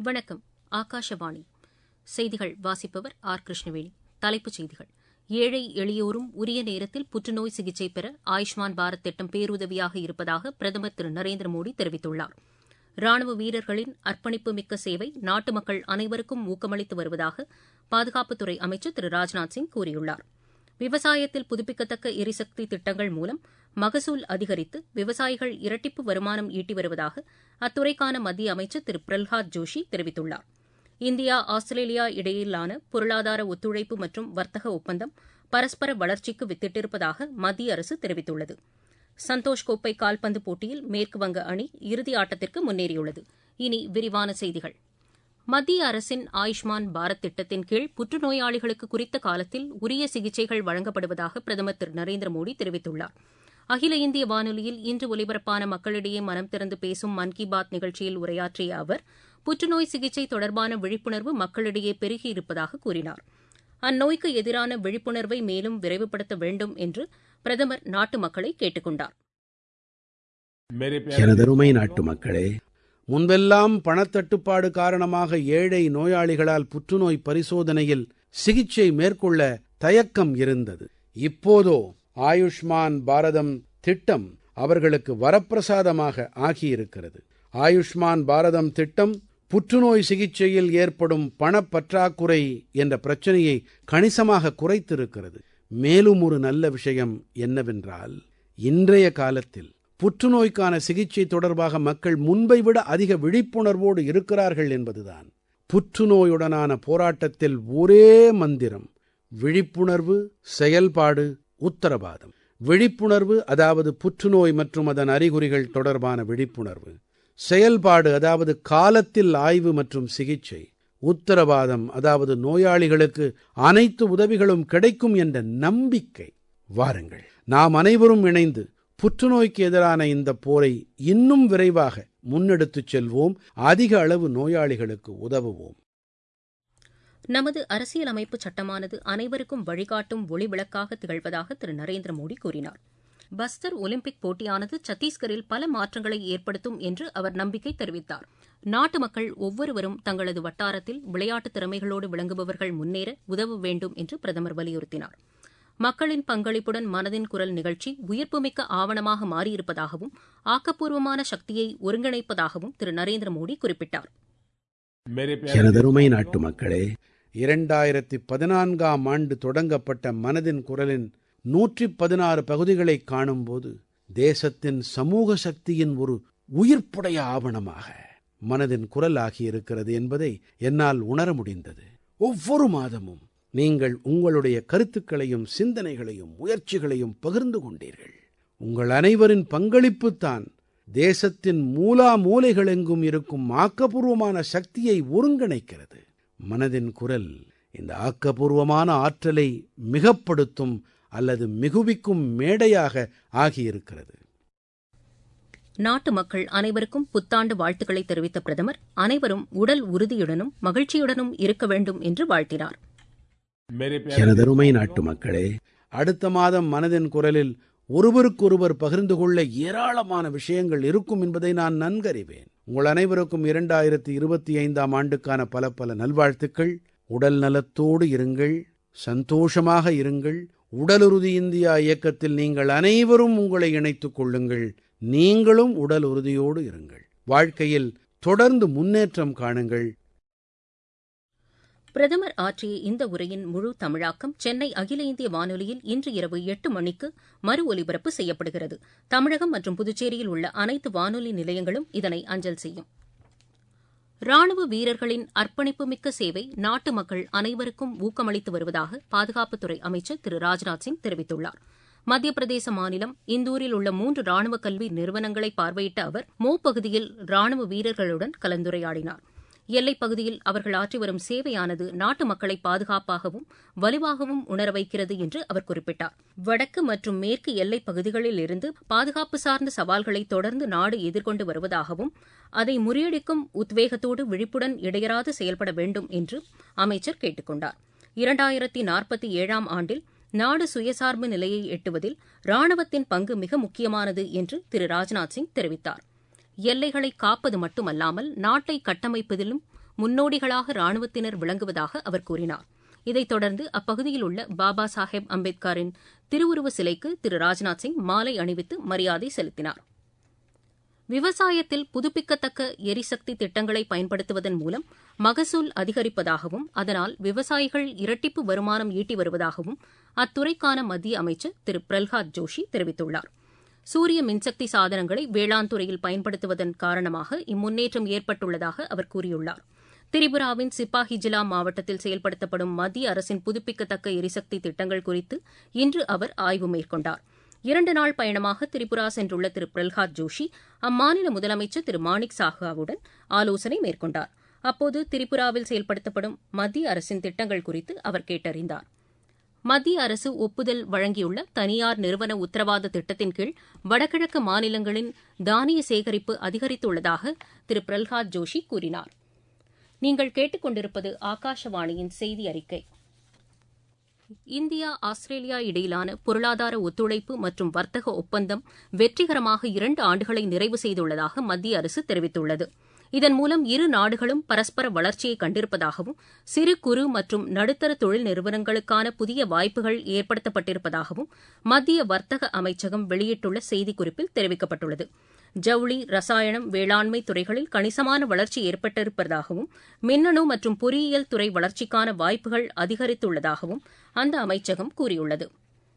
வணக்கம் ஆகாஷவாணி செய்திகள் வாசிப்பவர் ஆர் கிருஷ்ணவேணி தலைப்புச் செய்திகள் ஏழை எளியோரும் உரிய நேரத்தில் புற்றுநோய் சிகிச்சை பெற ஆயுஷ்மான் பாரத் திட்டம் பேருதவியாக இருப்பதாக பிரதமர் திரு நரேந்திர மோடி தெரிவித்துள்ளார் ராணுவ வீரர்களின் அர்ப்பணிப்பு மிக்க சேவை நாட்டு மக்கள் அனைவருக்கும் ஊக்கமளித்து வருவதாக பாதுகாப்புத்துறை அமைச்சர் திரு ராஜ்நாத் சிங் கூறியுள்ளார் விவசாயத்தில் புதுப்பிக்கத்தக்க எரிசக்தி திட்டங்கள் மூலம் மகசூல் அதிகரித்து விவசாயிகள் இரட்டிப்பு வருமானம் ஈட்டி வருவதாக அத்துறைக்கான மத்திய அமைச்சர் திரு பிரல்ஹாத் ஜோஷி தெரிவித்துள்ளார் இந்தியா ஆஸ்திரேலியா இடையிலான பொருளாதார ஒத்துழைப்பு மற்றும் வர்த்தக ஒப்பந்தம் பரஸ்பர வளர்ச்சிக்கு வித்திட்டிருப்பதாக மத்திய அரசு தெரிவித்துள்ளது சந்தோஷ் கோப்பை கால்பந்து போட்டியில் மேற்குவங்க அணி இறுதி ஆட்டத்திற்கு முன்னேறியுள்ளது இனி விரிவான செய்திகள் மத்திய அரசின் ஆயுஷ்மான் பாரத் திட்டத்தின் கீழ் புற்றுநோயாளிகளுக்கு குறித்த காலத்தில் உரிய சிகிச்சைகள் வழங்கப்படுவதாக பிரதமர் திரு நரேந்திர மோடி தெரிவித்துள்ளார் அகில இந்திய வானொலியில் இன்று ஒலிபரப்பான மக்களிடையே மனம் திறந்து பேசும் மன் கி பாத் நிகழ்ச்சியில் உரையாற்றிய அவர் புற்றுநோய் சிகிச்சை தொடர்பான விழிப்புணர்வு மக்களிடையே பெருகியிருப்பதாக கூறினார் அந்நோய்க்கு எதிரான விழிப்புணர்வை மேலும் விரைவுபடுத்த வேண்டும் என்று பிரதமர் நாட்டு மக்களை கேட்டுக் கொண்டார் எனதருமை நாட்டு மக்களே முன்பெல்லாம் பணத்தட்டுப்பாடு காரணமாக ஏழை நோயாளிகளால் புற்றுநோய் பரிசோதனையில் சிகிச்சை மேற்கொள்ள தயக்கம் இருந்தது இப்போதோ ஆயுஷ்மான் பாரதம் திட்டம் அவர்களுக்கு வரப்பிரசாதமாக ஆகியிருக்கிறது ஆயுஷ்மான் பாரதம் திட்டம் புற்றுநோய் சிகிச்சையில் ஏற்படும் பணப்பற்றாக்குறை என்ற பிரச்சனையை கணிசமாக குறைத்திருக்கிறது மேலும் ஒரு நல்ல விஷயம் என்னவென்றால் இன்றைய காலத்தில் புற்றுநோய்க்கான சிகிச்சை தொடர்பாக மக்கள் முன்பை விட அதிக விழிப்புணர்வோடு இருக்கிறார்கள் என்பதுதான் புற்றுநோயுடனான போராட்டத்தில் ஒரே மந்திரம் விழிப்புணர்வு செயல்பாடு உத்தரவாதம் விழிப்புணர்வு அதாவது புற்றுநோய் மற்றும் அதன் அறிகுறிகள் தொடர்பான விழிப்புணர்வு செயல்பாடு அதாவது காலத்தில் ஆய்வு மற்றும் சிகிச்சை உத்தரவாதம் அதாவது நோயாளிகளுக்கு அனைத்து உதவிகளும் கிடைக்கும் என்ற நம்பிக்கை வாருங்கள் நாம் அனைவரும் இணைந்து புற்றுநோய்க்கு எதிரான இந்த போரை இன்னும் விரைவாக முன்னெடுத்துச் செல்வோம் அதிக அளவு நோயாளிகளுக்கு உதவுவோம் நமது அரசியலமைப்பு சட்டமானது அனைவருக்கும் வழிகாட்டும் ஒளிவிளக்காக திகழ்வதாக திரு நரேந்திர மோடி கூறினார் பஸ்தர் ஒலிம்பிக் போட்டியானது சத்தீஸ்கரில் பல மாற்றங்களை ஏற்படுத்தும் என்று அவர் நம்பிக்கை தெரிவித்தார் நாட்டு மக்கள் ஒவ்வொருவரும் தங்களது வட்டாரத்தில் விளையாட்டு திறமைகளோடு விளங்குபவர்கள் முன்னேற உதவ வேண்டும் என்று பிரதமர் வலியுறுத்தினார் மக்களின் பங்களிப்புடன் மனதின் குரல் நிகழ்ச்சி உயிர்ப்புமிக்க ஆவணமாக மாறியிருப்பதாகவும் ஆக்கப்பூர்வமான சக்தியை ஒருங்கிணைப்பதாகவும் திரு நரேந்திர மோடி குறிப்பிட்டார் எனதருமை நாட்டு மக்களே இரண்டாயிரத்தி பதினான்காம் ஆண்டு தொடங்கப்பட்ட மனதின் குரலின் நூற்றி பதினாறு பகுதிகளை காணும்போது தேசத்தின் சமூக சக்தியின் ஒரு உயிர்ப்புடைய ஆவணமாக மனதின் குரல் ஆகியிருக்கிறது என்பதை என்னால் உணர முடிந்தது ஒவ்வொரு மாதமும் நீங்கள் உங்களுடைய கருத்துக்களையும் சிந்தனைகளையும் முயற்சிகளையும் பகிர்ந்து கொண்டீர்கள் உங்கள் அனைவரின் பங்களிப்புத்தான் தேசத்தின் மூலா மூலைகளெங்கும் இருக்கும் ஆக்கப்பூர்வமான சக்தியை ஒருங்கிணைக்கிறது மனதின் குரல் இந்த ஆக்கப்பூர்வமான ஆற்றலை மிகப்படுத்தும் அல்லது மிகுவிக்கும் மேடையாக ஆகியிருக்கிறது நாட்டு மக்கள் அனைவருக்கும் புத்தாண்டு வாழ்த்துக்களை தெரிவித்த பிரதமர் அனைவரும் உடல் உறுதியுடனும் மகிழ்ச்சியுடனும் இருக்க வேண்டும் என்று வாழ்த்தினார் எனதருமை நாட்டு மக்களே அடுத்த மாதம் மனதின் குரலில் ஒருவருக்கொருவர் பகிர்ந்து கொள்ள ஏராளமான விஷயங்கள் இருக்கும் என்பதை நான் நன்கறிவேன் உங்கள் அனைவருக்கும் இரண்டாயிரத்தி இருபத்தி ஐந்தாம் ஆண்டுக்கான பல பல நல்வாழ்த்துக்கள் உடல் நலத்தோடு இருங்கள் சந்தோஷமாக இருங்கள் உடலுறுதி இந்தியா இயக்கத்தில் நீங்கள் அனைவரும் உங்களை இணைத்துக் கொள்ளுங்கள் நீங்களும் உடல் உறுதியோடு இருங்கள் வாழ்க்கையில் தொடர்ந்து முன்னேற்றம் காணுங்கள் பிரதமர் ஆற்றிய இந்த உரையின் முழு தமிழாக்கம் சென்னை அகில இந்திய வானொலியில் இன்று இரவு எட்டு மணிக்கு மறு ஒலிபரப்பு செய்யப்படுகிறது தமிழகம் மற்றும் புதுச்சேரியில் உள்ள அனைத்து வானொலி நிலையங்களும் இதனை அஞ்சல் செய்யும் ராணுவ வீரர்களின் அர்ப்பணிப்புமிக்க சேவை நாட்டு மக்கள் அனைவருக்கும் ஊக்கமளித்து வருவதாக பாதுகாப்புத்துறை அமைச்சர் திரு ராஜ்நாத் சிங் தெரிவித்துள்ளார் மத்திய பிரதேச மாநிலம் இந்தூரில் உள்ள மூன்று ராணுவ கல்வி நிறுவனங்களை பார்வையிட்ட அவர் மோ பகுதியில் ராணுவ வீரர்களுடன் கலந்துரையாடினார் எல்லைப் பகுதியில் அவர்கள் ஆற்றி வரும் சேவையானது நாட்டு மக்களை பாதுகாப்பாகவும் வலுவாகவும் உணர வைக்கிறது என்று அவர் குறிப்பிட்டார் வடக்கு மற்றும் மேற்கு எல்லைப் பகுதிகளில் இருந்து பாதுகாப்பு சார்ந்த சவால்களை தொடர்ந்து நாடு எதிர்கொண்டு வருவதாகவும் அதை முறியடிக்கும் உத்வேகத்தோடு விழிப்புடன் இடையராது செயல்பட வேண்டும் என்று அமைச்சர் கேட்டுக் கொண்டார் இரண்டாயிரத்தி நாற்பத்தி ஏழாம் ஆண்டில் நாடு சுயசார்பு நிலையை எட்டுவதில் ராணுவத்தின் பங்கு மிக முக்கியமானது என்று திரு ராஜ்நாத் சிங் தெரிவித்தார் எல்லைகளை காப்பது மட்டுமல்லாமல் நாட்டை கட்டமைப்பதிலும் முன்னோடிகளாக ராணுவத்தினர் விளங்குவதாக அவர் கூறினார் இதைத் தொடர்ந்து அப்பகுதியில் உள்ள பாபா சாஹேப் அம்பேத்கரின் திருவுருவ சிலைக்கு திரு ராஜ்நாத் சிங் மாலை அணிவித்து மரியாதை செலுத்தினார் விவசாயத்தில் புதுப்பிக்கத்தக்க எரிசக்தி திட்டங்களை பயன்படுத்துவதன் மூலம் மகசூல் அதிகரிப்பதாகவும் அதனால் விவசாயிகள் இரட்டிப்பு வருமானம் ஈட்டி வருவதாகவும் அத்துறைக்கான மத்திய அமைச்சர் திரு பிரல்ஹாத் ஜோஷி தெரிவித்துள்ளார் சூரிய மின்சக்தி சாதனங்களை வேளாண் துறையில் பயன்படுத்துவதன் காரணமாக இம்முன்னேற்றம் ஏற்பட்டுள்ளதாக அவர் கூறியுள்ளார் திரிபுராவின் சிப்பாஹிஜிலா மாவட்டத்தில் செயல்படுத்தப்படும் மத்திய அரசின் புதுப்பிக்கத்தக்க எரிசக்தி திட்டங்கள் குறித்து இன்று அவர் ஆய்வு மேற்கொண்டார் இரண்டு நாள் பயணமாக திரிபுரா சென்றுள்ள திரு பிரல்ஹாத் ஜோஷி அம்மாநில முதலமைச்சர் திரு மாணிக் சாஹாவுடன் ஆலோசனை மேற்கொண்டார் அப்போது திரிபுராவில் செயல்படுத்தப்படும் மத்திய அரசின் திட்டங்கள் குறித்து அவர் கேட்டறிந்தார் மத்திய அரசு ஒப்புதல் வழங்கியுள்ள தனியார் நிறுவன உத்தரவாத திட்டத்தின் கீழ் வடகிழக்கு மாநிலங்களின் தானிய சேகரிப்பு அதிகரித்துள்ளதாக திரு பிரல்ஹாத் ஜோஷி கூறினார் நீங்கள் கேட்டுக்கொண்டிருப்பது ஆகாஷவாணியின் செய்தி அறிக்கை இந்தியா ஆஸ்திரேலியா இடையிலான பொருளாதார ஒத்துழைப்பு மற்றும் வர்த்தக ஒப்பந்தம் வெற்றிகரமாக இரண்டு ஆண்டுகளை நிறைவு செய்துள்ளதாக மத்திய அரசு தெரிவித்துள்ளது இதன் மூலம் இரு நாடுகளும் பரஸ்பர வளர்ச்சியை கண்டிருப்பதாகவும் சிறு குறு மற்றும் நடுத்தர தொழில் நிறுவனங்களுக்கான புதிய வாய்ப்புகள் ஏற்படுத்தப்பட்டிருப்பதாகவும் மத்திய வர்த்தக அமைச்சகம் வெளியிட்டுள்ள செய்திக்குறிப்பில் தெரிவிக்கப்பட்டுள்ளது ஜவுளி ரசாயனம் வேளாண்மை துறைகளில் கணிசமான வளர்ச்சி ஏற்பட்டிருப்பதாகவும் மின்னணு மற்றும் பொறியியல் துறை வளர்ச்சிக்கான வாய்ப்புகள் அதிகரித்துள்ளதாகவும் அந்த அமைச்சகம் கூறியுள்ளது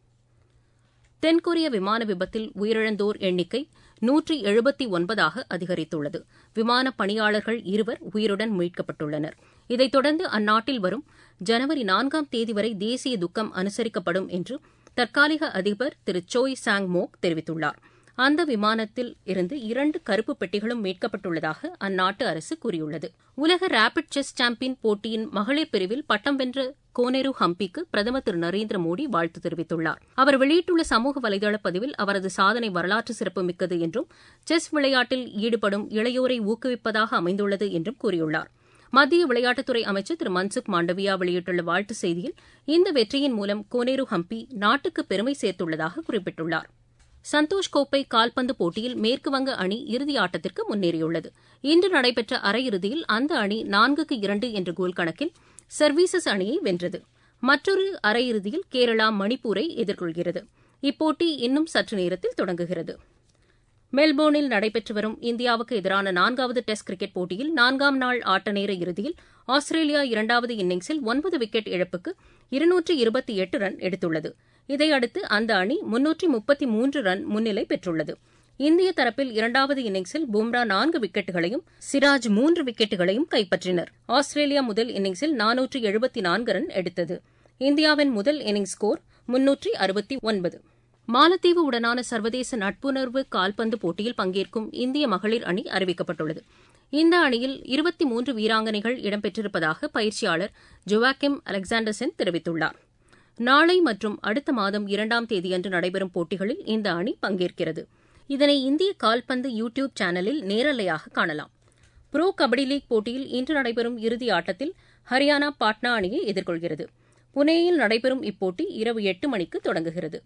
தென்கொரிய விமான விபத்தில் உயிரிழந்தோர் எண்ணிக்கை நூற்றி எழுபத்தி ஒன்பதாக அதிகரித்துள்ளது விமான பணியாளர்கள் இருவர் உயிருடன் மீட்கப்பட்டுள்ளனர் இதைத் தொடர்ந்து அந்நாட்டில் வரும் ஜனவரி நான்காம் தேதி வரை தேசிய துக்கம் அனுசரிக்கப்படும் என்று தற்காலிக அதிபர் திரு சோய் சாங் மோக் தெரிவித்துள்ளார் அந்த விமானத்தில் இருந்து இரண்டு கருப்பு பெட்டிகளும் மீட்கப்பட்டுள்ளதாக அந்நாட்டு அரசு கூறியுள்ளது உலக ரேபிட் செஸ் சாம்பியன் போட்டியின் மகளிர் பிரிவில் பட்டம் வென்ற கோனேரு ஹம்பிக்கு பிரதமர் திரு நரேந்திர மோடி வாழ்த்து தெரிவித்துள்ளார் அவர் வெளியிட்டுள்ள சமூக வலைதள பதிவில் அவரது சாதனை வரலாற்று சிறப்புமிக்கது என்றும் செஸ் விளையாட்டில் ஈடுபடும் இளையோரை ஊக்குவிப்பதாக அமைந்துள்ளது என்றும் கூறியுள்ளார் மத்திய விளையாட்டுத்துறை அமைச்சர் திரு மன்சுக் மாண்டவியா வெளியிட்டுள்ள வாழ்த்து செய்தியில் இந்த வெற்றியின் மூலம் கோனேரு ஹம்பி நாட்டுக்கு பெருமை சேர்த்துள்ளதாக குறிப்பிட்டுள்ளார் சந்தோஷ் கோப்பை கால்பந்து போட்டியில் மேற்குவங்க அணி இறுதி ஆட்டத்திற்கு முன்னேறியுள்ளது இன்று நடைபெற்ற அரையிறுதியில் அந்த அணி நான்குக்கு இரண்டு என்ற கோல் கணக்கில் சர்வீசஸ் அணியை வென்றது மற்றொரு அரையிறுதியில் கேரளா மணிப்பூரை எதிர்கொள்கிறது இப்போட்டி இன்னும் சற்று நேரத்தில் தொடங்குகிறது மெல்போர்னில் நடைபெற்று வரும் இந்தியாவுக்கு எதிரான நான்காவது டெஸ்ட் கிரிக்கெட் போட்டியில் நான்காம் நாள் ஆட்ட நேர இறுதியில் ஆஸ்திரேலியா இரண்டாவது இன்னிங்ஸில் ஒன்பது விக்கெட் இழப்புக்கு இருநூற்று இருபத்தி எட்டு ரன் எடுத்துள்ளது இதையடுத்து அந்த அணி முன்னூற்றி முப்பத்தி மூன்று ரன் முன்னிலை பெற்றுள்ளது இந்திய தரப்பில் இரண்டாவது இன்னிங்ஸில் பும்ரா நான்கு விக்கெட்டுகளையும் சிராஜ் மூன்று விக்கெட்டுகளையும் கைப்பற்றினர் ஆஸ்திரேலியா முதல் இன்னிங்ஸில் நானூற்று எழுபத்தி நான்கு ரன் எடுத்தது இந்தியாவின் முதல் இன்னிங்ஸ் ஸ்கோர் முன்னூற்றி அறுபத்தி ஒன்பது மாலத்தீவு உடனான சர்வதேச நட்புணர்வு கால்பந்து போட்டியில் பங்கேற்கும் இந்திய மகளிர் அணி அறிவிக்கப்பட்டுள்ளது இந்த அணியில் இருபத்தி மூன்று வீராங்கனைகள் இடம்பெற்றிருப்பதாக பயிற்சியாளர் ஜோவாக்கிம் அலெக்சாண்டர்சன் தெரிவித்துள்ளார் நாளை மற்றும் அடுத்த மாதம் இரண்டாம் தேதியன்று நடைபெறும் போட்டிகளில் இந்த அணி பங்கேற்கிறது இதனை இந்திய கால்பந்து யூ டியூப் சேனலில் நேரலையாக காணலாம் புரோ கபடி லீக் போட்டியில் இன்று நடைபெறும் இறுதி ஆட்டத்தில் ஹரியானா பாட்னா அணியை எதிர்கொள்கிறது புனேயில் நடைபெறும் இப்போட்டி இரவு எட்டு மணிக்கு தொடங்குகிறது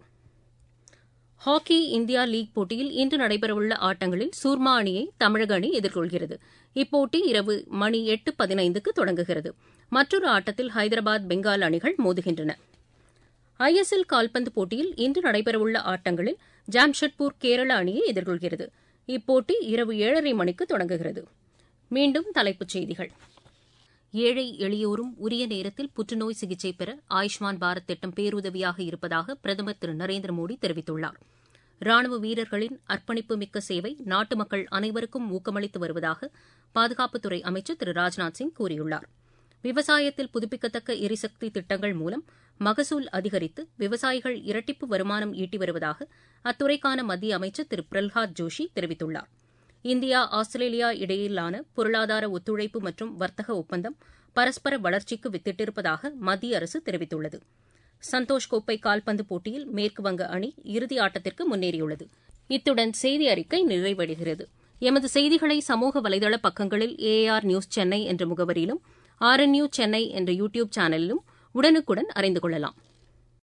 ஹாக்கி இந்தியா லீக் போட்டியில் இன்று நடைபெறவுள்ள ஆட்டங்களில் சூர்மா அணியை தமிழக அணி எதிர்கொள்கிறது இப்போட்டி இரவு மணி எட்டு பதினைந்துக்கு தொடங்குகிறது மற்றொரு ஆட்டத்தில் ஹைதராபாத் பெங்கால் அணிகள் மோதுகின்றன ஐஎஸ்எல் கால்பந்து போட்டியில் இன்று நடைபெறவுள்ள ஆட்டங்களில் ஜாம்ஷெட்பூர் கேரள அணியை எதிர்கொள்கிறது இப்போட்டி இரவு ஏழரை மணிக்கு தொடங்குகிறது மீண்டும் தலைப்புச் செய்திகள் ஏழை எளியோரும் உரிய நேரத்தில் புற்றுநோய் சிகிச்சை பெற ஆயுஷ்மான் பாரத் திட்டம் பேருதவியாக இருப்பதாக பிரதமர் திரு நரேந்திர மோடி தெரிவித்துள்ளார் ராணுவ வீரர்களின் அர்ப்பணிப்பு மிக்க சேவை நாட்டு மக்கள் அனைவருக்கும் ஊக்கமளித்து வருவதாக பாதுகாப்புத்துறை அமைச்சர் திரு ராஜ்நாத் சிங் கூறியுள்ளார் விவசாயத்தில் புதுப்பிக்கத்தக்க எரிசக்தி திட்டங்கள் மூலம் மகசூல் அதிகரித்து விவசாயிகள் இரட்டிப்பு வருமானம் ஈட்டி வருவதாக அத்துறைக்கான மத்திய அமைச்சர் திரு பிரல்ஹாத் ஜோஷி தெரிவித்துள்ளார் இந்தியா ஆஸ்திரேலியா இடையிலான பொருளாதார ஒத்துழைப்பு மற்றும் வர்த்தக ஒப்பந்தம் பரஸ்பர வளர்ச்சிக்கு வித்திட்டிருப்பதாக மத்திய அரசு தெரிவித்துள்ளது சந்தோஷ் கோப்பை கால்பந்து போட்டியில் மேற்குவங்க அணி இறுதி ஆட்டத்திற்கு முன்னேறியுள்ளது இத்துடன் செய்தி அறிக்கை நிறைவடைகிறது எமது செய்திகளை சமூக வலைதள பக்கங்களில் ஏஆர் நியூஸ் சென்னை என்ற முகவரியிலும் ஆர்என்யூ சென்னை என்ற யூ டியூப் சேனலிலும் உடனுக்குடன் அறிந்து கொள்ளலாம்